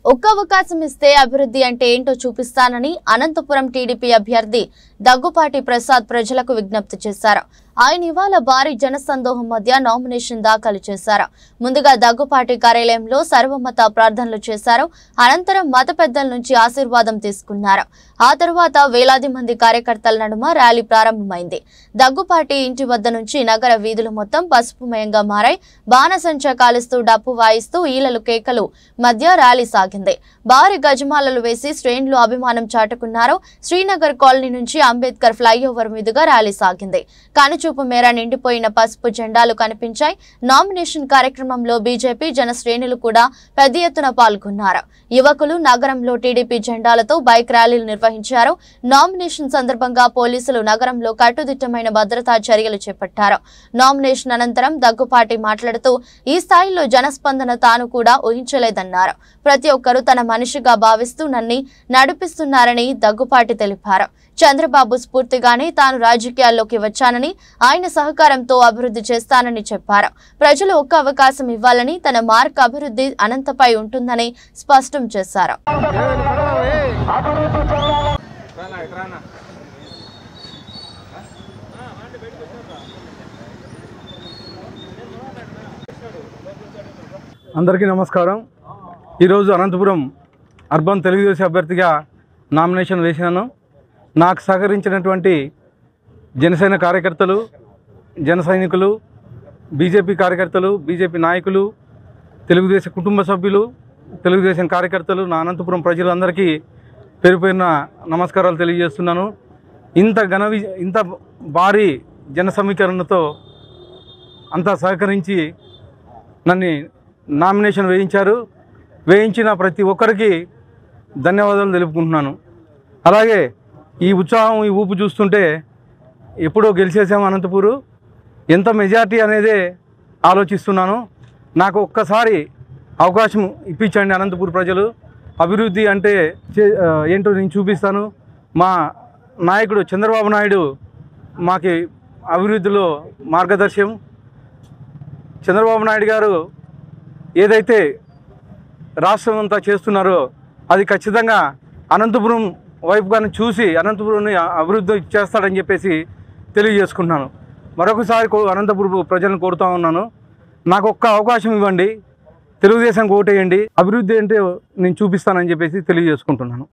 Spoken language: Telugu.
ఒక్క అవకాశం ఇస్తే అభివృద్ధి అంటే ఏంటో చూపిస్తానని అనంతపురం టీడీపీ అభ్యర్థి దగ్గుపాటి ప్రసాద్ ప్రజలకు విజ్ఞప్తి చేశారు ఆయన ఇవాళ భారీ జనసందోహం మధ్య నామినేషన్ దాఖలు చేశారు ముందుగా దగ్గుపాటి కార్యాలయంలో సర్వమత ప్రార్థనలు చేశారు అనంతరం మత పెద్దల నుంచి ఆశీర్వాదం తీసుకున్నారు ఆ తరువాత వేలాది మంది కార్యకర్తల నడుమ ర్యాలీ ప్రారంభమైంది దగ్గుపాటి ఇంటి వద్ద నుంచి నగర వీధులు మొత్తం పసుపుమయంగా మారాయి బాణసంచ కాలుస్తూ డప్పు వాయిస్తూ ఈలలు కేకలు మధ్య ర్యాలీ సాగింది భారీ గజమాలలు వేసి శ్రేణులు అభిమానం చాటుకున్నారు శ్రీనగర్ కాలనీ నుంచి అంబేద్కర్ ఫ్లైఓవర్ మీదుగా ర్యాలీ సాగింది కనుచూపు మేర నిండిపోయిన పసుపు జెండాలు కనిపించాయి నామినేషన్ కార్యక్రమంలో బీజేపీ జన శ్రేణులు కూడా పెద్ద ఎత్తున పాల్గొన్నారు యువకులు నగరంలో టీడీపీ జెండాలతో బైక్ ర్యాలీలు నిర్వహించారు నామినేషన్ సందర్భంగా పోలీసులు నగరంలో కట్టుదిట్టమైన భద్రతా చర్యలు చేపట్టారు నామినేషన్ అనంతరం దగ్గుపాటి మాట్లాడుతూ ఈ స్థాయిలో జనస్పందన తాను కూడా ఊహించలేదన్నారు ప్రతి ఒక్కరూ తన మనిషిగా భావిస్తూ నన్ని నడిపిస్తున్నారని దగ్గుపాటి తెలిపారు చంద్రబాబు స్ఫూర్తిగానే తాను రాజకీయాల్లోకి వచ్చానని ఆయన సహకారంతో అభివృద్ధి చేస్తానని చెప్పారు ప్రజలు ఒక్క అవకాశం ఇవ్వాలని తన మార్క్ అభివృద్ధి అనంతపై ఉంటుందని స్పష్టం చేశారు అందరికీ నమస్కారం ఈరోజు అనంతపురం అర్బన్ తెలుగుదేశం అభ్యర్థిగా నామినేషన్ వేసినాను నాకు సహకరించినటువంటి జనసేన కార్యకర్తలు జన సైనికులు బీజేపీ కార్యకర్తలు బీజేపీ నాయకులు తెలుగుదేశం కుటుంబ సభ్యులు తెలుగుదేశం కార్యకర్తలు నా అనంతపురం ప్రజలందరికీ పేరు పేరున నమస్కారాలు తెలియజేస్తున్నాను ఇంత ఘన విజ- ఇంత భారీ జన సమీకరణతో అంతా సహకరించి నన్ను నామినేషన్ వేయించారు వేయించిన ప్రతి ఒక్కరికి ధన్యవాదాలు తెలుపుకుంటున్నాను అలాగే ఈ ఉత్సాహం ఈ ఊపు చూస్తుంటే ఎప్పుడో గెలిచేసాము అనంతపూరు ఎంత మెజార్టీ అనేదే ఆలోచిస్తున్నాను నాకు ఒక్కసారి అవకాశం ఇప్పించండి అనంతపూర్ ప్రజలు అభివృద్ధి అంటే చే- ఆ, ఏంటో నేను చూపిస్తాను మా నాయకుడు చంద్రబాబు నాయుడు మాకి అభివృద్ధిలో మార్గదర్శనం చంద్రబాబు నాయుడు గారు ఏదైతే రాష్ట్రం అంతా చేస్తున్నారో అది ఖచ్చితంగా అనంతపురం వైపు కానీ చూసి అనంతపురంని అభివృద్ధి చేస్తాడని చెప్పేసి తెలియజేసుకుంటున్నాను మరొకసారి కో- అనంతపురం ప్రజలను కోరుతా ఉన్నాను నాకు ఒక్క అవకాశం ఇవ్వండి తెలుగుదేశం ఓటేయండి అభివృద్ధి అంటే నేను చూపిస్తానని చెప్పేసి తెలియజేసుకుంటున్నాను